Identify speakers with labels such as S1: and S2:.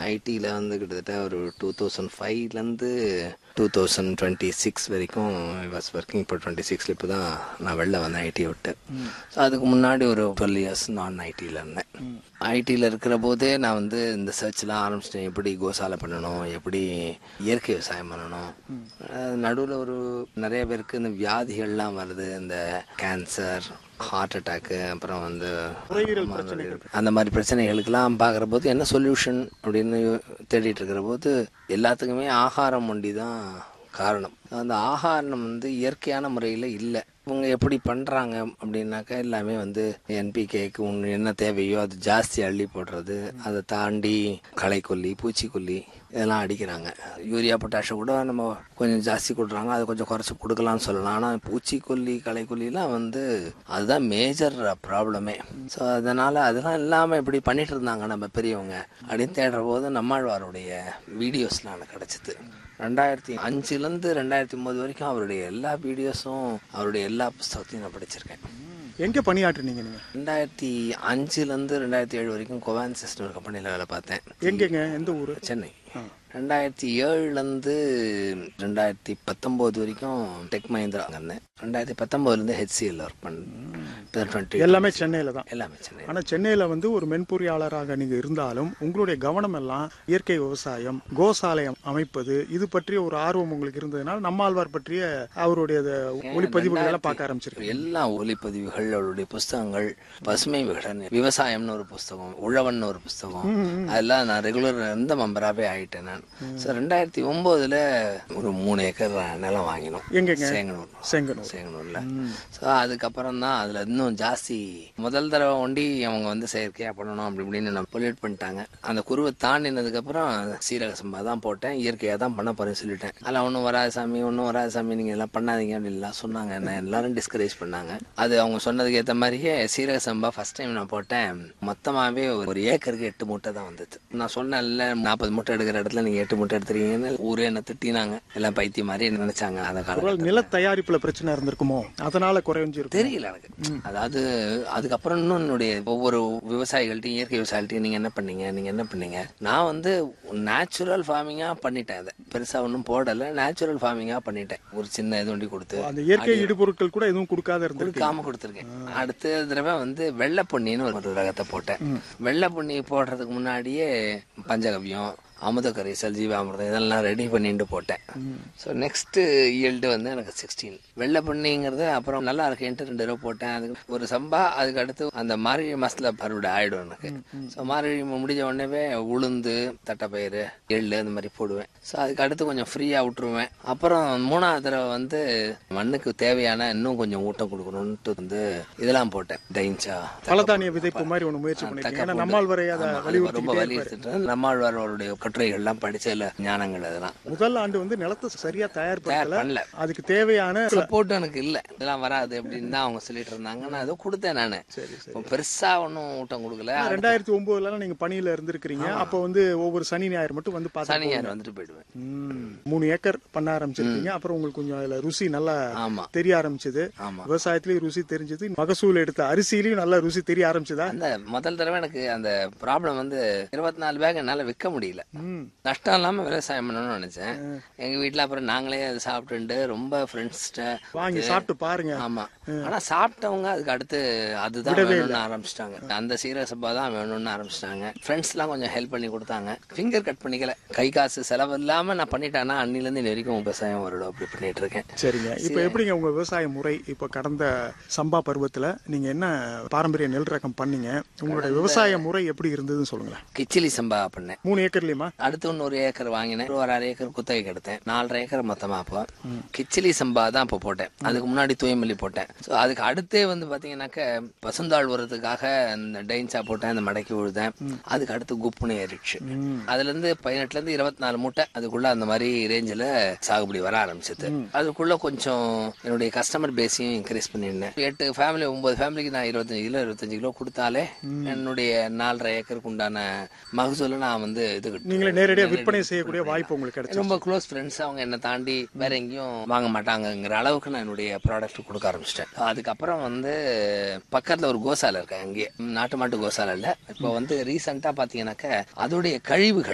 S1: ஐடியில் வந்து கிட்டத்தட்ட ஒரு டூ தௌசண்ட் ஃபைவ்லேருந்து டூ தௌசண்ட் டுவெண்ட்டி சிக்ஸ் வரைக்கும் வாஸ் ஒர்க்கிங் இப்போ டுவெண்ட்டி சிக்ஸில் இப்போ தான் நான் வெளில வந்தேன் ஐடியை விட்டு ஸோ அதுக்கு முன்னாடி ஒரு டுவெல் இயர்ஸ் நான் ஐடியில் இருந்தேன் ஐடியில் இருக்கிற போதே நான் வந்து இந்த சர்ச்லாம் ஆரம்பிச்சிட்டேன் எப்படி கோசாலை பண்ணணும் எப்படி இயற்கை விவசாயம் பண்ணணும் நடுவில் ஒரு நிறைய பேருக்கு இந்த வியாதிகள்லாம் வருது இந்த கேன்சர் ஹார்ட் அட்டாக்கு அப்புறம் வந்து
S2: நுரையீரல் பிரச்சனைகள்
S1: அந்த மாதிரி பிரச்சனைகளுக்கெல்லாம் பார்க்குற போது என்ன சொல்யூஷன் அப்படின்னு தேடிட்டு இருக்கிற போது எல்லாத்துக்குமே ஆகாரம் ஒண்டி தான் காரணம் அந்த ஆகாரம் வந்து இயற்கையான முறையில் இல்லை இவங்க எப்படி பண்ணுறாங்க அப்படின்னாக்கா எல்லாமே வந்து என்பிகேக்கு ஒன்று என்ன தேவையோ அது ஜாஸ்தி அள்ளி போடுறது அதை தாண்டி களைக்கொல்லி பூச்சிக்கொல்லி இதெல்லாம் அடிக்கிறாங்க யூரியா பொட்டாஷை கூட நம்ம கொஞ்சம் ஜாஸ்தி கொடுக்குறாங்க அதை கொஞ்சம் குறைச்சி கொடுக்கலாம்னு சொல்லலாம் ஆனால் பூச்சிக்கொல்லி களைக்கொல்லிலாம் வந்து அதுதான் மேஜர் ப்ராப்ளமே ஸோ அதனால் அதெல்லாம் இல்லாமல் இப்படி பண்ணிட்டு இருந்தாங்க நம்ம பெரியவங்க அப்படின்னு தேடுற போது நம்மாழ்வாருடைய வீடியோஸ்லாம் எனக்கு கிடச்சிது ரெண்டாயிரத்தி அஞ்சுலேருந்து ரெண்டாயிரத்தி ஒம்பது வரைக்கும் அவருடைய எல்லா வீடியோஸும் அவருடைய எல்லா புஸ்தகத்தையும் நான் படிச்சிருக்கேன்
S2: எங்க பணியாற்றுனீங்க நீங்க
S1: ரெண்டாயிரத்தி அஞ்சுலேருந்து ரெண்டாயிரத்தி ஏழு வரைக்கும் கொவான் சிஸ்டம் ஒரு கம்பெனியில் வேலை பார்த்தேன்
S2: எங்கெங்க எந்த ஊரு
S1: சென்னை ரெண்டாயிரத்தி ஏழுலேருந்து ரெண்டாயிரத்தி பத்தொம்போது வரைக்கும் டெக் மஹிந்திரா அங்கே இருந்தேன் ரெண்டாயிரத்தி பத்தொம்போதுலேருந்து ஹெச்சிஎல் ஒர்க் பண்ணேன் இப்போ டுவெண்ட்டி
S2: எல்லாமே சென்னையில தான்
S1: எல்லாமே சென்னை
S2: ஆனா சென்னையில வந்து ஒரு மென்பொறியாளராக நீங்க இருந்தாலும் உங்களுடைய கவனம் எல்லாம் இயற்கை விவசாயம் கோசாலயம் அமைப்பது இது பற்றிய ஒரு ஆர்வம் உங்களுக்கு இருந்ததுனால நம்மாழ்வார் பற்றிய அவருடைய அந்த ஒளிப்பதிவுகள் எல்லாம் பார்க்க ஆரம்பிச்சிருக்கீங்க
S1: எல்லா ஒலிப்பதிவுகள் அவருடைய புஸ்தகங்கள் பசுமை விகடன் விவசாயம்னு ஒரு புஸ்தகம் உழவன் ஒரு புஸ்தகம் அதெல்லாம் நான் ரெகுலர் எந்த மெம்பராகவே ஆயிட்டேன் நான் ஸோ ரெண்டாயிரத்தி ஒம்போதுல ஒரு மூணு ஏக்கர் நிலம் வாங்கினோம்
S2: எங்கெங்க?
S1: சேங்கனூர்
S2: செங்கனூர்
S1: சேங்கனூர்ல ஸோ அதுக்கப்புறம் தான் அதுல இன்னும் ஜாஸ்தி முதல் தடவை ஒண்டி அவங்க வந்து செயற்கையா பண்ணணும் அப்படி இப்படின்னு நான் பொல்யூட் பண்ணிட்டாங்க அந்த குருவை தாண்டினதுக்கு அப்புறம் சீரக சம்பா தான் போட்டேன் இயற்கையா தான் பண்ண போறேன்னு சொல்லிட்டேன் அதெல்லாம் ஒன்றும் வராது சாமி ஒன்றும் வராது சாமி நீங்க எல்லாம் பண்ணாதீங்க அப்படின்லாம் சொன்னாங்க என்ன எல்லாரும் டிஸ்கரேஜ் பண்ணாங்க அது அவங்க சொன்னதுக்கு ஏற்ற மாதிரியே சீரக சம்பா ஃபர்ஸ்ட் டைம் நான் போட்டேன் மொத்தமாவே ஒரு ஏக்கருக்கு எட்டு மூட்டை தான் வந்தது நான் சொன்னேன்ல நாற்பது மூட்டை எடுக்கிற இடத்துல நீங்க எட்டு மூட்டை எடுத்துறீங்கன்னு ஊரே என்ன திட்டினாங்க எல்லாம் பைத்தியம் மாதிரி நினைச்சாங்க அந்த
S2: ஒருவேளை
S1: காலத்துல
S2: நில தயாரிப்புல பிரச்சனை இருந்திருக்குமோ அதனால குறைஞ்சிருக்கும்
S1: தெரியல எனக்கு அதாவது அதுக்கப்புறம் இன்னும் என்னுடைய ஒவ்வொரு விவசாயிகள்ட்டையும் இயற்கை விவசாயிகள்ட்டையும் நீங்க என்ன பண்ணீங்க நீங்க என்ன பண்ணீங்க நான் வந்து நேச்சுரல் ஃபார்மிங்கா பண்ணிட்டேன் அதை பெருசா ஒன்றும் போடல நேச்சுரல் ஃபார்மிங்கா பண்ணிட்டேன் ஒரு சின்ன இது ஒண்டி கொடுத்து
S2: அந்த இயற்கை இடுபொருட்கள் கூட எதுவும் கொடுக்காத இருந்திருக்கு
S1: கொடுக்காம கொடுத்துருக்கேன் அடுத்த தடவை வந்து வெள்ளை பொன்னின்னு ஒரு ரகத்தை போட்டேன் வெள்ளை பொன்னி போடுறதுக்கு முன்னாடியே பஞ்சகவ்யம் அமுத கரைசல் ஜீவாமிர்தம் இதெல்லாம் ரெடி பண்ணிட்டு போட்டேன் ஸோ நெக்ஸ்ட் ஈல்டு வந்து எனக்கு சிக்ஸ்டீன் வெள்ளை பொன்னிங்கிறது அப்புறம் நல்லா இருக்கேன்ட்டு ரெண்டு ரூபா போட்டேன் அதுக்கு ஒரு சம்பா அதுக்கு அடுத்து அந்த மார்கழி மாசத்துல அறுவடை ஆயிடும் எனக்கு ஸோ மார்கழி முடிஞ்ச உடனே உளுந்து தட்டைப்பயிறு எள்ளு அந்த மாதிரி போடுவேன் ஸோ அதுக்கு அடுத்து கொஞ்சம் ஃப்ரீயா விட்டுருவேன் அப்புறம் மூணாவது தடவை வந்து மண்ணுக்கு தேவையான இன்னும் கொஞ்சம் ஊட்டம் கொடுக்கணும்ட்டு வந்து இதெல்லாம் போட்டேன் டைன்ச்சா
S2: பலதானிய விதைப்பு மாதிரி ஒண்ணு முயற்சி பண்ணிருக்கீங்க ஏன்னா நம்மால் வரை அதை
S1: ஆமா, அது ரொம்ப
S2: வலியுறுத்தி
S1: வலியுறுத்திட்டு நம்மாழ்வார் அவருடைய கட்டுரைகள்லாம் படிச்சதுல ஞானங்கள் அதெல்லாம்
S2: முதல் ஆண்டு வந்து நிலத்தை சரியா தயார்
S1: தயார்
S2: பண்ணல
S1: பண்ணல
S2: அதுக்கு தேவையான
S1: சப்போர்ட் எனக்கு இல்ல இதெல்லாம் வராது அப்படின்னு தான் அவங்க சொல்லிட்டு இருந்தாங்க நான் ஏதோ கொடுத்தேன் நானு இப்போ பெருசா ஒன்றும் ஊட்டம் கொடுக்கல
S2: ரெண்டாயிரத்தி ஒன்பதுல நீங்க பணியில இருந்திருக்கிறீங்க அப்ப வந்து ஒவ்வொரு சனி ஞாயிறு மட்டும் வந்து பார்த்து
S1: சனி ஞாயிறு வந்துட்டு போயிடுவேன்
S2: ம். மூணு ஏக்கர் பண்ண ஆரம்பிச்சிருக்கீங்க அப்புறம் உங்களுக்கு கொஞ்சம் அதுல ருசி நல்லா
S1: ஆமா
S2: தெரிய ஆரம்பிச்சது
S1: ஆமா
S2: விவசாயத்திலயும் ருசி தெரிஞ்சது மகசூல் எடுத்த அரிசியிலயும் நல்லா ருசி தெரிய ஆரம்பிச்சதா
S1: அந்த முதல் தடவை எனக்கு அந்த ப்ராப்ளம் வந்து இருபத்தி நாலு பேக் என்னால விற்க முடியல
S2: ம்.
S1: நஷ்டம் இல்லாம விவசாயம் பண்ணணும்னு நினைச்சேன் எங்க வீட்ல அப்புறம் நாங்களே அதை சாப்பிட்டுட்டு ரொம்ப ஃப்ரெண்ட்ஸ்கிட்ட
S2: வாங்கி சாப்பிட்டு பாருங்க
S1: ஆமா ஆனா சாப்பிட்டவங்க அதுக்கு அடுத்து அதுதான் வேணும்னு ஆரம்பிச்சிட்டாங்க அந்த சீரக சம்பா தான் வேணும்னு ஆரம்பிச்சிட்டாங்க ஃப்ரெண்ட்ஸ் எல்லாம் கொஞ்சம் ஹெல்ப் பண்ணி கொடுத்தாங்க ஃபிங்கர் கட் பண்ணிக்கல கை காசு செலவு இல்லாம நான் பண்ணிட்டேன்னா அன்னில இருந்து இன்னி வரைக்கும் விவசாயம் வருடம் அப்படி பண்ணிட்டு இருக்கேன்
S2: சரிங்க இப்ப எப்படிங்க உங்க விவசாய முறை இப்ப கடந்த சம்பா பருவத்துல நீங்க என்ன பாரம்பரிய நெல் ரகம் பண்ணீங்க உங்களுடைய விவசாய முறை எப்படி இருந்ததுன்னு சொல்லுங்களேன்
S1: கிச்சிலி சம்பா பண்ணேன்
S2: மூணு ஏக்கர்லயுமா
S1: அடுத்து இன்னொரு ஏக்கர் வாங்கினேன் ஒரு அரை ஏக்கர் குத்தகைக்கு எடுத்தேன் நாலரை ஏக்கர் மொத்தமா அப்போ கிச்சிலி சம்பா தான் இப்போ போட்டேன் அதுக்கு முன்னாடி தூயமல்லி போட்டேன் ஸோ அதுக்கு அடுத்தே வந்து பாத்தீங்கன்னாக்க பசுந்தாள் உரத்துக்காக அந்த டைன்ஸா போட்டேன் அந்த மடக்கி விழுதேன் அதுக்கு அடுத்து குப்புன்னு ஏறிடுச்சு அதுல இருந்து பதினெட்டுல இருந்து இருபத்தி நாலு மூட்டை அதுக்குள்ள அந்த மாதிரி ரேஞ்சில் சாகுபடி வர ஆரம்பிச்சது அதுக்குள்ள கொஞ்சம் என்னுடைய கஸ்டமர் பேஸையும் இன்க்ரீஸ் பண்ணியிருந்தேன் எட்டு ஃபேமிலி ஒன்பது ஃபேமிலிக்கு நான் இருபத்தஞ்சு கிலோ இருபத்தஞ்சு கிலோ கொடுத்தாலே என்னுடைய நாலரை ஏக்கருக்கு உண்டான மகசூலை நான் வந்து இது
S2: நீங்களே நேரடியா விற்பனை செய்யக்கூடிய வாய்ப்பு உங்களுக்கு கிடைச்சு
S1: ரொம்ப க்ளோஸ் ஃப்ரெண்ட்ஸ் அவங்க என்னை தாண்டி வேற எங்கேயும் வாங்க மாட்டாங்கங்கிற அளவுக்கு நான் என்னுடைய ப்ராடக்ட் கொடுக்க ஆரம்பிச்சிட்டேன் அதுக்கப்புறம் வந்து பக்கத்துல ஒரு கோசாலை இருக்கேன் அங்கேயே நாட்டு மாட்டு கோசாலை இல்ல இப்போ வந்து ரீசெண்டா பாத்தீங்கன்னாக்க அதோடைய கழிவுகள்